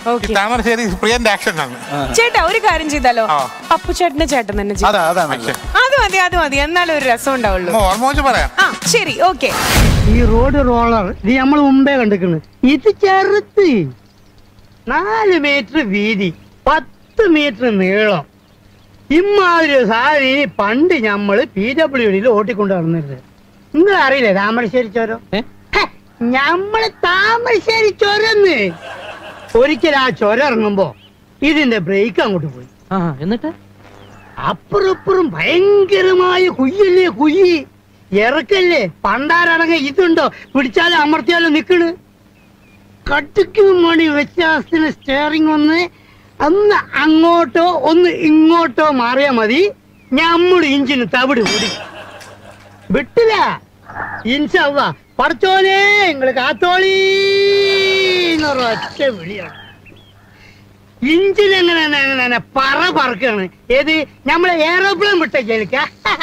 Okay. ഈ താമരശ്ശേരി പ്രിയന്റെ action ആണ് ചേട്ടാ ഒരു കാര്യം ചെയ്താലോ ആ. അപ്പു ചേട്ടന് ചേട്ടൻ തന്നെ ചെയ്യും അതാ അതാണ് ആക്ഷൻ അത് മതി അത് മതി എന്നാലും ഒരു രസം ഉണ്ടാവുള്ളൂ ഓർമ്മ വെച്ച് പറയാം ആ ശരി ഓക്കെ ഈ റോഡ് റോളർ ഇത് നമ്മൾ മുമ്പേ കണ്ടിരിക്കുന്നു ഇത് ചെറുത്ത് നാല് മീറ്റർ വീതി പത്ത് മീറ്റർ നീളം ഇമ്മാതിരി സാധനം പണ്ട് നമ്മള് പി ഡബ്ല്യു ഡിയിൽ ഓട്ടിക്കൊണ്ട് നടന്നിരുന്നത് നിങ്ങൾ അറിയില്ലേ താമരശ്ശേരി ചോരം ഹെ, ഞമ്മള് താമരശ്ശേരി ചൊരന്ന് ഒരിക്കൽ ആ ചൊരം ഇറങ്ങുമ്പോ ഇതിന്റെ ബ്രേക്ക് അങ്ങോട്ട് പോയി എന്നിട്ട് അപ്പുറപ്പുറം ഭയങ്കരമായ കുയ്യല്ലേ കുയ്യി ഇറക്കല്ലേ പണ്ടാരടങ്ങ ഇതുണ്ടോ പിടിച്ചാലും അമർത്തിയാലും നിക്കണ് കട്ടുക്ക് മണി വ്യത്യാസത്തിന് സ്റ്റിയറിംഗ് ഒന്ന് ഒന്ന് അങ്ങോട്ടോ ഒന്ന് ഇങ്ങോട്ടോ മാറിയാ മതി ഞമ്മള് ഇഞ്ചിന് തവിട് കൂടി വിട്ടില്ല ഇൻഷവ പഠിച്ചോലേ നിങ്ങള് കാത്തോളീ എന്നൊരൊറ്റ വിളിയാണ് ഇഞ്ചിൻ എങ്ങനെ എങ്ങനെ പറ പറക്കാണ് ഏത് നമ്മളെ എയറോപ്ലെയിൻ വിട്ട കേൾക്ക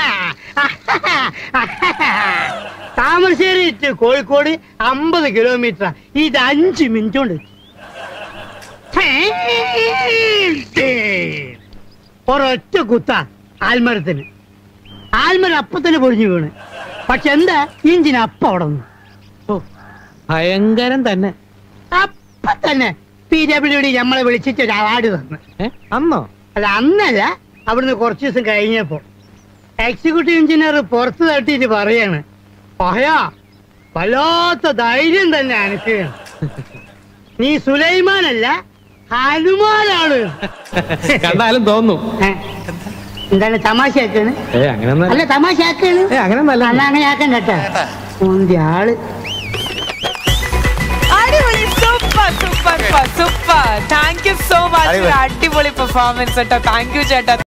താമരശ്ശേരി to കോഴിക്കോട് അമ്പത് കിലോമീറ്റർ ഇത് അഞ്ച് മിനിറ്റ് കൊണ്ട് ഒരൊറ്റ കുത്ത ആൽമരത്തിന് ആൽമരം അപ്പൊ തന്നെ പൊളിഞ്ഞു വീണ് പക്ഷെ എന്താ ഇഞ്ചിൻ അപ്പ അവിടെ നിന്ന് ഭയങ്കരം തന്നെ അപ്പൊ തന്നെ പി ഡബ്ല്യു ഡി നമ്മളെ വിളിച്ചിട്ട് ഒരു അവാർഡ് തന്നു ഏ? അന്നോ അല്ല അന്നല്ല അവിടുന്ന് കുറച്ച് ദിവസം കഴിഞ്ഞപ്പോ എക്സിക്യൂട്ടീവ് എഞ്ചിനീയർ പുറത്ത് തട്ടിയിട്ട് പറയാണ് പഹയാ വല്ലാത്ത ധൈര്യം തന്നെ അനക്ക് നീ സുലൈമാനല്ല ഹനുമാനാണ് കണ്ടാലും തോന്നും ഏ, എന്താണ് തമാശയാക്കാണ് ഏ അങ്ങനെ അല്ല തമാശയാക്കാണ് ഏ അങ്ങനെ നല്ല അല്ല അങ്ങനെ ആക്കണ്ട കേട്ടാ മുന്തിയ ആള് അടിപൊളി super super super thank you so much അടിപൊളി. അടിപൊളി പെർഫോമൻസ് കേട്ടോ താങ്ക് യു ചേട്ടാ